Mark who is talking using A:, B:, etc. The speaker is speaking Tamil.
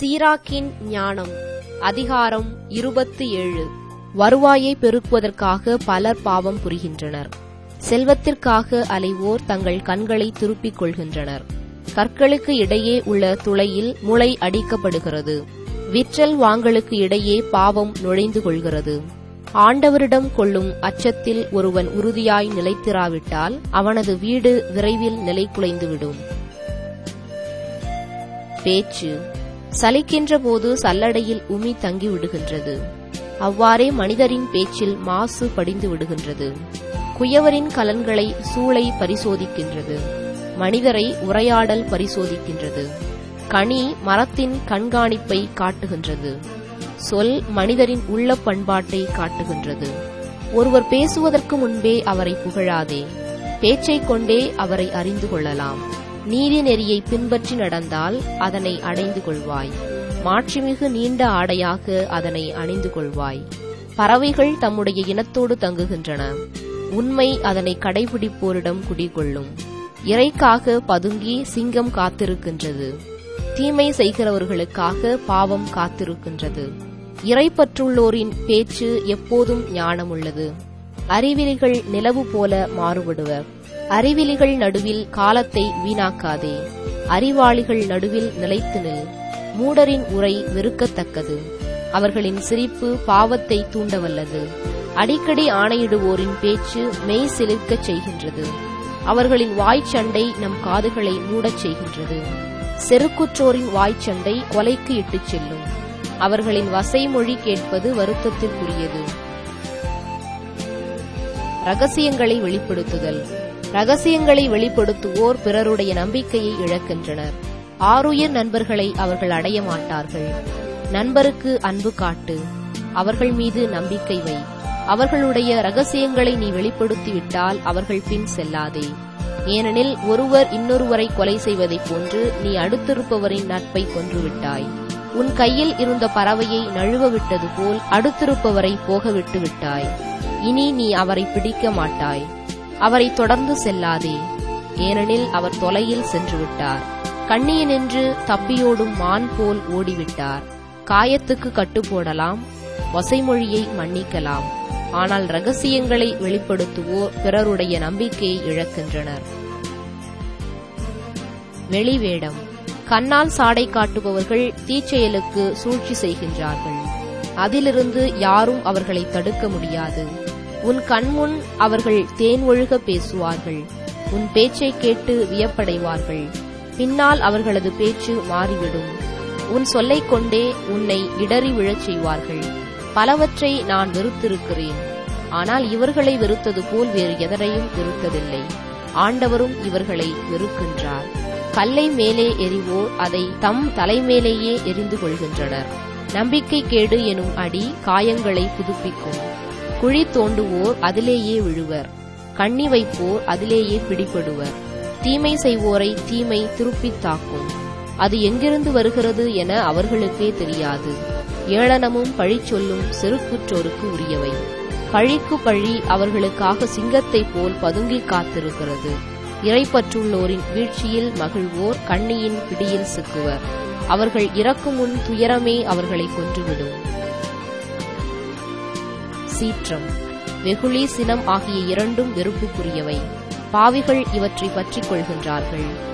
A: சீராக்கின் ஞானம் அதிகாரம் இருபத்தி ஏழு வருவாயை பெருக்குவதற்காக பலர் பாவம் புரிகின்றனர் செல்வத்திற்காக அலைவோர் தங்கள் கண்களை திருப்பிக் கொள்கின்றனர் கற்களுக்கு இடையே உள்ள துளையில் முளை அடிக்கப்படுகிறது விற்றல் வாங்கலுக்கு இடையே பாவம் நுழைந்து கொள்கிறது ஆண்டவரிடம் கொள்ளும் அச்சத்தில் ஒருவன் உறுதியாய் நிலைத்திராவிட்டால் அவனது வீடு விரைவில் நிலைகுலைந்துவிடும் பேச்சு சலிக்கின்ற போது சல்லடையில் உமி தங்கி விடுகின்றது அவ்வாறே மனிதரின் பேச்சில் மாசு படிந்து விடுகின்றது குயவரின் கலன்களை சூளை பரிசோதிக்கின்றது மனிதரை உரையாடல் பரிசோதிக்கின்றது கனி மரத்தின் கண்காணிப்பை காட்டுகின்றது சொல் மனிதரின் உள்ள பண்பாட்டை காட்டுகின்றது ஒருவர் பேசுவதற்கு முன்பே அவரை புகழாதே பேச்சைக் கொண்டே அவரை அறிந்து கொள்ளலாம் நீதி நெறியை பின்பற்றி நடந்தால் அதனை அடைந்து கொள்வாய் மாட்சிமிகு நீண்ட ஆடையாக அதனை அணிந்து கொள்வாய் பறவைகள் தம்முடைய இனத்தோடு தங்குகின்றன உண்மை அதனை கடைபிடிப்போரிடம் குடிகொள்ளும் இறைக்காக பதுங்கி சிங்கம் காத்திருக்கின்றது தீமை செய்கிறவர்களுக்காக பாவம் காத்திருக்கின்றது இறைப்பற்றுள்ளோரின் பேச்சு எப்போதும் ஞானமுள்ளது அறிவிலிகள் நிலவு போல மாறுபடுவர் அறிவிலிகள் நடுவில் காலத்தை வீணாக்காதே அறிவாளிகள் நடுவில் நிலைத்து நில் மூடரின் உரை வெறுக்கத்தக்கது அவர்களின் சிரிப்பு பாவத்தை தூண்டவல்லது அடிக்கடி ஆணையிடுவோரின் பேச்சு மெய் சிலிர்க்கச் செய்கின்றது அவர்களின் வாய்ச்சண்டை நம் காதுகளை மூடச் செய்கின்றது செருக்குற்றோரின் வாய்ச்சண்டை கொலைக்கு இட்டுச் செல்லும் அவர்களின் வசைமொழி கேட்பது வருத்தத்திற்குரியது ரகசியங்களை வெளிப்படுத்துதல் ரகசியங்களை வெளிப்படுத்துவோர் பிறருடைய நம்பிக்கையை இழக்கின்றனர் ஆருயிர் நண்பர்களை அவர்கள் அடைய மாட்டார்கள் நண்பருக்கு அன்பு காட்டு அவர்கள் மீது நம்பிக்கை வை அவர்களுடைய ரகசியங்களை நீ வெளிப்படுத்திவிட்டால் அவர்கள் பின் செல்லாதே ஏனெனில் ஒருவர் இன்னொருவரை கொலை செய்வதைப் போன்று நீ அடுத்திருப்பவரின் நட்பை கொன்றுவிட்டாய் உன் கையில் இருந்த பறவையை நழுவ விட்டது போல் அடுத்திருப்பவரை போக விட்டு விட்டாய் இனி நீ அவரை பிடிக்க மாட்டாய் அவரை தொடர்ந்து செல்லாதே ஏனெனில் அவர் தொலையில் சென்று விட்டார் கண்ணியனின்று தப்பியோடும் மான் போல் ஓடிவிட்டார் காயத்துக்கு கட்டுப்போடலாம் வசைமொழியை மன்னிக்கலாம் ஆனால் ரகசியங்களை வெளிப்படுத்துவோர் பிறருடைய நம்பிக்கையை இழக்கின்றனர் வெளிவேடம் கண்ணால் சாடை காட்டுபவர்கள் தீச்செயலுக்கு சூழ்ச்சி செய்கின்றார்கள் அதிலிருந்து யாரும் அவர்களை தடுக்க முடியாது உன் கண்முன் அவர்கள் தேன் ஒழுக பேசுவார்கள் உன் பேச்சை கேட்டு வியப்படைவார்கள் பின்னால் அவர்களது பேச்சு மாறிவிடும் உன் சொல்லைக் கொண்டே உன்னை இடறி விழச் செய்வார்கள் பலவற்றை நான் வெறுத்திருக்கிறேன் ஆனால் இவர்களை வெறுத்தது போல் வேறு எதனையும் வெறுத்ததில்லை ஆண்டவரும் இவர்களை வெறுக்கின்றார் கல்லை மேலே எறிவோர் அதை தம் தலைமேலேயே எரிந்து கொள்கின்றனர் நம்பிக்கை கேடு எனும் அடி காயங்களை புதுப்பிக்கும் குழி தோண்டுவோர் அதிலேயே விழுவர் கண்ணி வைப்போர் அதிலேயே பிடிபடுவர் தீமை செய்வோரை தீமை திருப்பித் தாக்கும் அது எங்கிருந்து வருகிறது என அவர்களுக்கே தெரியாது ஏளனமும் பழி சொல்லும் செருக்குற்றோருக்கு உரியவை பழிக்கு பழி அவர்களுக்காக சிங்கத்தைப் போல் பதுங்கி காத்திருக்கிறது இறைப்பற்றுள்ளோரின் வீழ்ச்சியில் மகிழ்வோர் கண்ணியின் பிடியில் சிக்குவர் அவர்கள் இறக்கும் முன் துயரமே அவர்களை கொன்றுவிடும் சீற்றம் வெகுளி சினம் ஆகிய இரண்டும் வெறுப்புக்குரியவை பாவிகள் இவற்றை பற்றிக் கொள்கின்றார்கள்